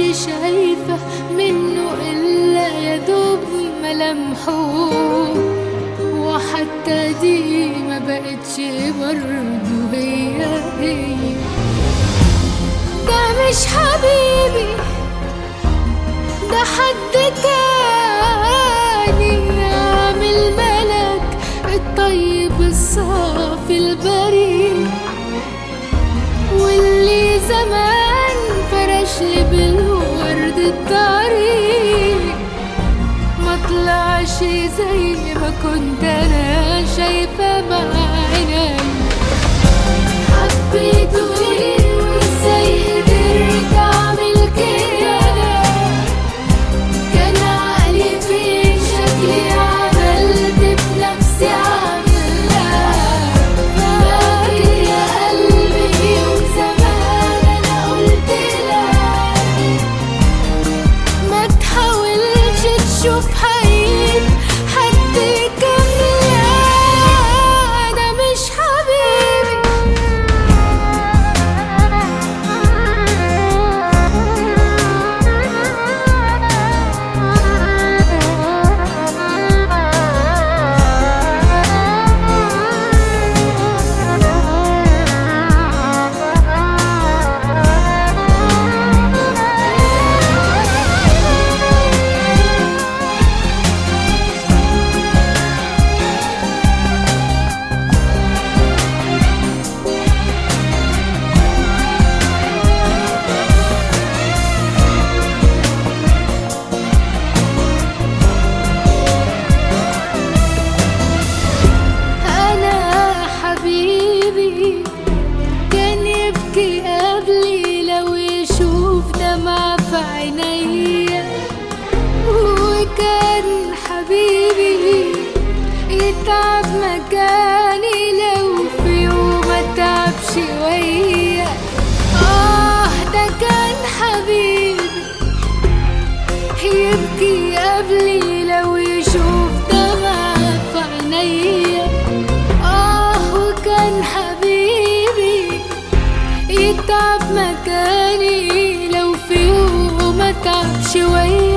شايفة منه إلا يا دوب ملامحه وحتى دي ما بقتش برضه هي هي ده مش حبيبي ده حد تاني عامل ملك الطيب الصافي البريء واللي زمان فرش لي بالورد الطريق ما طلعش زي ما كنت انا شايفه بعيني حبيته ليه وازاي قدرت اعمل كده كان عقلي فين شكلي عملت بنفسي عاملة فاكر يا قلبي يوم زمان انا قلت لك ما تحاولش تشوف حقيقة حد كاملة ده مش أنا حبيبي كان يبكي قبلي لو يشوف دمع في عينيا وكان حبيبي يتعب مكاني لو في يوم اتعب شوية آه ده كان حبيبي يبكي قبلي لو يشوف دمع في عينيا آه وكان حبيبي يتعب مكاني لو في يوم اتعب شوية